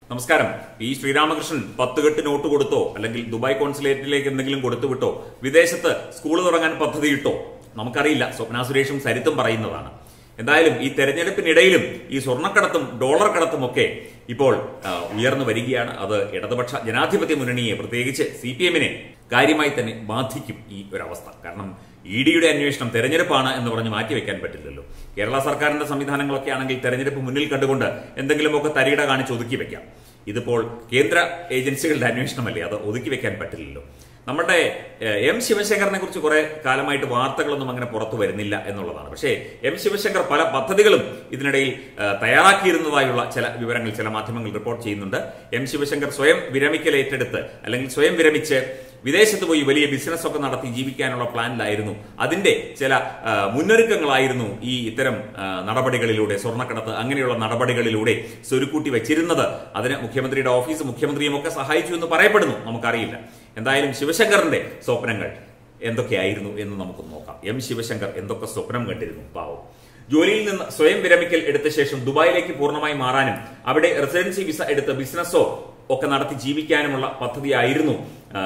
നമസ്കാരം ഈ ശ്രീരാമകൃഷ്ണൻ പത്ത് കെട്ട് നോട്ട് കൊടുത്തോ അല്ലെങ്കിൽ ദുബായ് കോൺസുലേറ്റിലേക്ക് എന്തെങ്കിലും കൊടുത്തു വിട്ടോ വിദേശത്ത് സ്കൂൾ തുടങ്ങാൻ പദ്ധതിയിട്ടോ നമുക്കറിയില്ല സ്വപ്ന സുരേഷും സരിത്തും പറയുന്നതാണ് എന്തായാലും ഈ തെരഞ്ഞെടുപ്പിനിടയിലും ഈ സ്വർണ്ണക്കടത്തും ഡോളർ കടത്തും ഒക്കെ ഇപ്പോൾ ആ, ഉയർന്നു വരികയാണ് അത് ഇടതുപക്ഷ ജനാധിപത്യ മുന്നണിയെ പ്രത്യേകിച്ച് സി പി എമ്മിനെ കാര്യമായി തന്നെ ബാധിക്കും ഈ ഒരവസ്ഥ കാരണം ഇ ഡിയുടെ അന്വേഷണം തെരഞ്ഞെടുപ്പാണ് എന്ന് പറഞ്ഞ് മാറ്റിവെക്കാൻ പറ്റില്ലല്ലോ കേരള സർക്കാരിന്റെ സംവിധാനങ്ങളൊക്കെ ആണെങ്കിൽ തെരഞ്ഞെടുപ്പ് മുന്നിൽ കണ്ടുകൊണ്ട് എന്തെങ്കിലുമൊക്കെ തരികിട കാണിച്ച് ഒതുക്കി വെക്കാം ഇതിപ്പോൾ കേന്ദ്ര ഏജൻസികളുടെ അന്വേഷണമല്ലേ അത് ഒതുക്കി വെക്കാൻ പറ്റില്ലല്ലോ നമ്മുടെ ഏഹ്, എം ശിവശങ്കറിനെ കുറിച്ച് കുറെ കാലമായിട്ട് വാർത്തകളൊന്നും അങ്ങനെ പുറത്തു വരുന്നില്ല എന്നുള്ളതാണ് പക്ഷേ എം ശിവശങ്കർ പല പദ്ധതികളും ഇതിനിടയിൽ ഏഹ്, തയ്യാറാക്കിയിരുന്നതായുള്ള ചില വിവരങ്ങൾ ചില മാധ്യമങ്ങൾ റിപ്പോർട്ട് ചെയ്യുന്നുണ്ട് എം ശിവശങ്കർ സ്വയം വിരമിക്കൽ ഏറ്റെടുത്ത് അല്ലെങ്കിൽ സ്വയം വിരമിച്ച് വിദേശത്ത് പോയി വലിയ ബിസിനസ് ഒക്കെ നടത്തി ജീവിക്കാനുള്ള പ്ലാനിലായിരുന്നു അതിന്റെ ചില ആ, മുന്നൊരുക്കങ്ങളായിരുന്നു ഈ ഇത്തരം ആ, നടപടികളിലൂടെ സ്വർണ്ണക്കടത്ത് അങ്ങനെയുള്ള നടപടികളിലൂടെ സ്വരുക്കൂട്ടി വെച്ചിരുന്നത് അതിന് മുഖ്യമന്ത്രിയുടെ ഓഫീസ് മുഖ്യമന്ത്രിയും ഒക്കെ സഹായിച്ചു എന്ന് പറയപ്പെടുന്നു നമുക്കറിയില്ല എന്തായാലും ശിവശങ്കറിന്റെ സ്വപ്നങ്ങൾ എന്തൊക്കെയായിരുന്നു എന്ന് നമുക്ക് നോക്കാം എം ശിവശങ്കർ എന്തൊക്കെ സ്വപ്നം കണ്ടിരുന്നു പാവം ജോലിയിൽ നിന്ന് സ്വയം വിരമിക്കൽ എടുത്ത ശേഷം ദുബായിലേക്ക് പൂർണ്ണമായി മാറാനും അവിടെ റെസിഡൻസി വിസ എടുത്ത് ബിസിനസ്സോ ഒക്കെ നടത്തി ജീവിക്കാനുമുള്ള പദ്ധതിയായിരുന്നു ആ,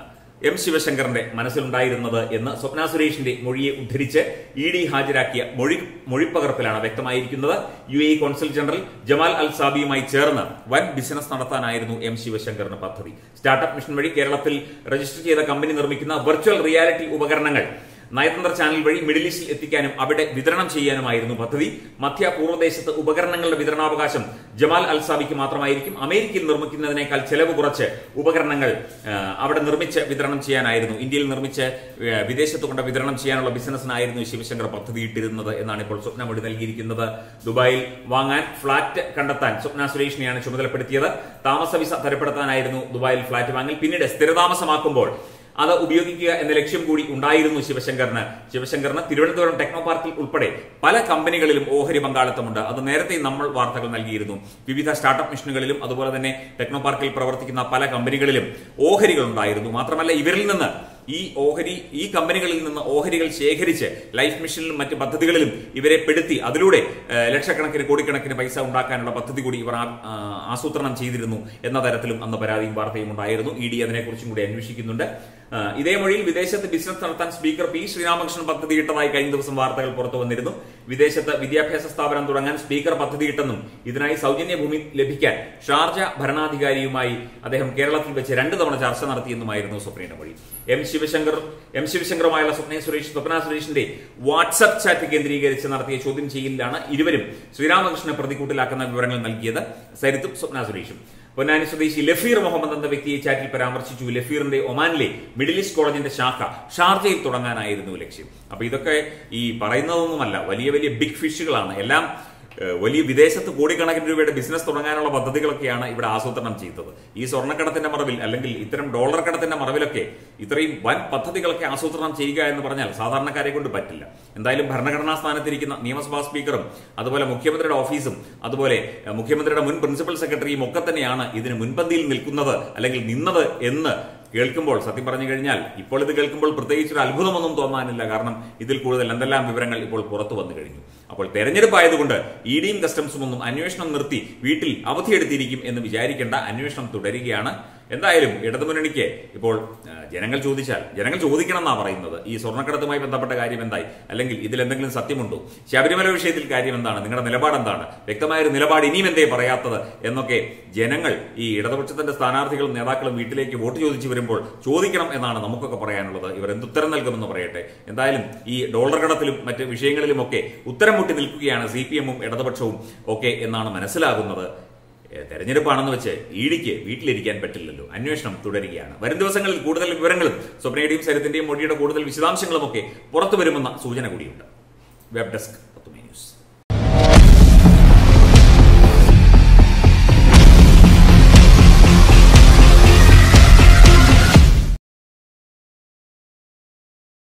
എം ശിവശങ്കറിന്റെ മനസ്സിലുണ്ടായിരുന്നത് എന്ന് സ്വപ്ന സുരേഷിന്റെ മൊഴിയെ ഉദ്ധരിച്ച് ഇ ഡി ഹാജരാക്കിയ മൊഴി മൊഴിപ്പകർപ്പിലാണ് വ്യക്തമായിരിക്കുന്നത് U A consul general Jamal al സാബിയുമായി ചേർന്ന് വൻ ബിസിനസ് നടത്താനായിരുന്നു എം ശിവശങ്കറിന് പദ്ധതി സ്റ്റാർട്ടപ്പ് മിഷൻ വഴി കേരളത്തിൽ രജിസ്റ്റർ ചെയ്ത കമ്പനി നിർമ്മിക്കുന്ന വെർച്വൽ റിയാലിറ്റി ഉപകരണങ്ങൾ നയതന്ത്ര ചാനൽ വഴി മിഡിൽ ഈസ്റ്റിൽ എത്തിക്കാനും അവിടെ വിതരണം ചെയ്യാനുമായിരുന്നു പദ്ധതി മധ്യ പൂർവ്വദേശത്ത് ഉപകരണങ്ങളുടെ വിതരണാവകാശം ജമാൽ അൽസാബിക്ക് മാത്രമായിരിക്കും അമേരിക്കയിൽ നിർമ്മിക്കുന്നതിനേക്കാൾ ചെലവ് കുറച്ച് ഉപകരണങ്ങൾ ആ, അവിടെ നിർമ്മിച്ച് വിതരണം ചെയ്യാനായിരുന്നു ഇന്ത്യയിൽ നിർമ്മിച്ച് ആ, വിദേശത്ത് കൊണ്ട് വിതരണം ചെയ്യാനുള്ള ബിസിനസ്സിനായിരുന്നു ശിവശങ്കർ പദ്ധതിയിട്ടിരുന്നത് എന്നാണ് ഇപ്പോൾ സ്വപ്ന മൊഴി നൽകിയിരിക്കുന്നത് ദുബായിൽ വാങ്ങാൻ ഫ്ളാറ്റ് കണ്ടെത്താൻ സ്വപ്ന സുരേഷിനെയാണ് ചുമതലപ്പെടുത്തിയത് താമസ വിസ തരപ്പെടുത്താനായിരുന്നു ദുബായിൽ ഫ്ളാറ്റ് വാങ്ങൽ പിന്നീട് സ്ഥിരതാമസമാക്കുമ്പോൾ അത് ഉപയോഗിക്കുക എന്ന ലക്ഷ്യം കൂടി ഉണ്ടായിരുന്നു ശിവശങ്കറിന് ശിവശങ്കറിന് തിരുവനന്തപുരം ടെക്നോ പാർക്കിൽ ഉൾപ്പെടെ പല കമ്പനികളിലും ഓഹരി പങ്കാളിത്തമുണ്ട് അത് നേരത്തെ നമ്മൾ വാർത്തകൾ നൽകിയിരുന്നു വിവിധ സ്റ്റാർട്ടപ്പ് മിഷനുകളിലും അതുപോലെ തന്നെ ടെക്നോ പാർക്കിൽ പ്രവർത്തിക്കുന്ന പല കമ്പനികളിലും ഓഹരികൾ ഉണ്ടായിരുന്നു മാത്രമല്ല ഇവരിൽ നിന്ന് ഈ ഓഹരി ഈ കമ്പനികളിൽ നിന്ന് ഓഹരികൾ ശേഖരിച്ച് ലൈഫ് മിഷനിലും മറ്റ് പദ്ധതികളിലും ഇവരെ പെടുത്തി അതിലൂടെ ഏഹ്, ലക്ഷക്കണക്കിന് കോടിക്കണക്കിന് പൈസ ഉണ്ടാക്കാനുള്ള പദ്ധതി കൂടി ഇവർ ആ- ആ, ആസൂത്രണം ചെയ്തിരുന്നു എന്ന തരത്തിലും അന്ന് പരാതിയും വാർത്തയും ഉണ്ടായിരുന്നു ഇ ഡി അതിനെക്കുറിച്ചും കൂടി അന്വേഷിക്കുന്നുണ്ട് ആ, ഇതേ മൊഴിയിൽ വിദേശത്ത് ബിസിനസ് നടത്താൻ സ്പീക്കർ പി ശ്രീരാമകൃഷ്ണൻ പദ്ധതിയിട്ടതായി കഴിഞ്ഞ ദിവസം വാർത്തകൾ പുറത്തു വന്നിരുന്നു വിദേശത്ത് വിദ്യാഭ്യാസ സ്ഥാപനം തുടങ്ങാൻ സ്പീക്കർ പദ്ധതിയിട്ടെന്നും ഇതിനായി സൗജന്യ ഭൂമി ലഭിക്കാൻ ഷാർജ ഭരണാധികാരിയുമായി അദ്ദേഹം കേരളത്തിൽ വെച്ച് രണ്ട് തവണ ചർച്ച നടത്തിയെന്നുമായിരുന്നു സ്വപ്നയുടെ മൊഴി എം ശിവശങ്കർ എം ശിവശങ്കറുമായുള്ള സ്വപ്ന സുരേഷ് സ്വപ്ന സുരേഷിന്റെ വാട്സ്ആപ്പ് ചാറ്റ് കേന്ദ്രീകരിച്ച് നടത്തിയ ചോദ്യം ചെയ്യലിലാണ് ഇരുവരും ശ്രീരാമകൃഷ്ണനെ പ്രതിക്കൂട്ടിലാക്കുന്ന വിവരങ്ങൾ നൽകിയത് സരിത്തും സ്വപ്ന സുരേഷും പൊന്നാനി സ്വദേശി ലഫീർ മുഹമ്മദ് എന്ന വ്യക്തിയെ ചാറ്റിൽ പരാമർശിച്ചു ലഫീറിന്റെ ഒമാനിലെ മിഡിൽ ഈസ്റ്റ് കോളേജിന്റെ ശാഖ ഷാർജയിൽ തുടങ്ങാനായിരുന്നു ലക്ഷ്യം അപ്പൊ ഇതൊക്കെ ഈ പറയുന്നതൊന്നുമല്ല വലിയ വലിയ ബിഗ് ഫിഷുകളാണ് എല്ലാം ഏഹ്, വലിയ വിദേശത്ത് കോടിക്കണക്കിന് രൂപയുടെ ബിസിനസ് തുടങ്ങാനുള്ള പദ്ധതികളൊക്കെയാണ് ഇവിടെ ആസൂത്രണം ചെയ്തത് ഈ സ്വർണ്ണക്കടത്തിന്റെ മറവിൽ അല്ലെങ്കിൽ ഇത്തരം ഡോളർ കടത്തിന്റെ മറവിലൊക്കെ ഇത്രയും വൻ പദ്ധതികളൊക്കെ ആസൂത്രണം ചെയ്യുക എന്ന് പറഞ്ഞാൽ സാധാരണക്കാരെ കൊണ്ട് പറ്റില്ല എന്തായാലും ഭരണഘടനാ സ്ഥാനത്തിരിക്കുന്ന നിയമസഭാ സ്പീക്കറും അതുപോലെ മുഖ്യമന്ത്രിയുടെ ഓഫീസും അതുപോലെ ഏഹ്, മുഖ്യമന്ത്രിയുടെ മുൻ പ്രിൻസിപ്പൽ സെക്രട്ടറിയും ഒക്കെ തന്നെയാണ് ഇതിന് മുൻപന്തിയിൽ നിൽക്കുന്നത് അല്ലെങ്കിൽ നിന്നത് എന്ന് കേൾക്കുമ്പോൾ സത്യം പറഞ്ഞു കഴിഞ്ഞാൽ ഇപ്പോൾ ഇത് കേൾക്കുമ്പോൾ പ്രത്യേകിച്ച് ഒരു അത്ഭുതമൊന്നും തോന്നാനില്ല കാരണം ഇതിൽ കൂടുതൽ എന്തെല്ലാം വിവരങ്ങൾ ഇപ്പോൾ പുറത്തു വന്നു കഴിഞ്ഞു അപ്പോൾ തെരഞ്ഞെടുപ്പ് ആയതുകൊണ്ട് ഇ ഡിയും കസ്റ്റംസും ഒന്നും അന്വേഷണം നിർത്തി വീട്ടിൽ അവധിയെടുത്തിരിക്കും എന്ന് വിചാരിക്കേണ്ട അന്വേഷണം തുടരുകയാണ് എന്തായാലും ഇടതുമുന്നണിക്ക് ഇപ്പോൾ ആ, ജനങ്ങൾ ചോദിച്ചാൽ ജനങ്ങൾ ചോദിക്കണം എന്നാ പറയുന്നത് ഈ സ്വർണ്ണക്കടത്തുമായി ബന്ധപ്പെട്ട കാര്യം എന്തായി അല്ലെങ്കിൽ ഇതിൽ എന്തെങ്കിലും സത്യമുണ്ടോ ശബരിമല വിഷയത്തിൽ കാര്യം എന്താണ് നിങ്ങളുടെ നിലപാട് എന്താണ് വ്യക്തമായ ഒരു നിലപാട് ഇനിയും എന്തേ പറയാത്തത് എന്നൊക്കെ ജനങ്ങൾ ഈ ഇടതുപക്ഷത്തിന്റെ സ്ഥാനാർത്ഥികളും നേതാക്കളും വീട്ടിലേക്ക് വോട്ട് ചോദിച്ചു വരുമ്പോൾ ചോദിക്കണം എന്നാണ് നമുക്കൊക്കെ പറയാനുള്ളത് ഇവർ എന്തുത്തരം നൽകുമെന്ന് പറയട്ടെ എന്തായാലും ഈ ഡോളർ കടത്തിലും മറ്റ് വിഷയങ്ങളിലുമൊക്കെ ഉത്തരം മുട്ടി നിൽക്കുകയാണ് സി പി എമ്മും ഇടതുപക്ഷവും ഒക്കെ എന്നാണ് മനസ്സിലാകുന്നത് ഏഹ് തെരഞ്ഞെടുപ്പാണെന്ന് വെച്ച് ഇഡിക്ക് വീട്ടിലിരിക്കാൻ പറ്റില്ലല്ലോ അന്വേഷണം തുടരുകയാണ് വരും ദിവസങ്ങളിൽ കൂടുതൽ വിവരങ്ങളും സ്വപ്നയുടെയും സരിത്തിന്റെയും മൊഴിയുടെ കൂടുതൽ വിശദാംശങ്ങളും ഒക്കെ പുറത്തു വരുമെന്ന സൂചന കൂടിയുണ്ട് വെബ് ഡെസ്ക്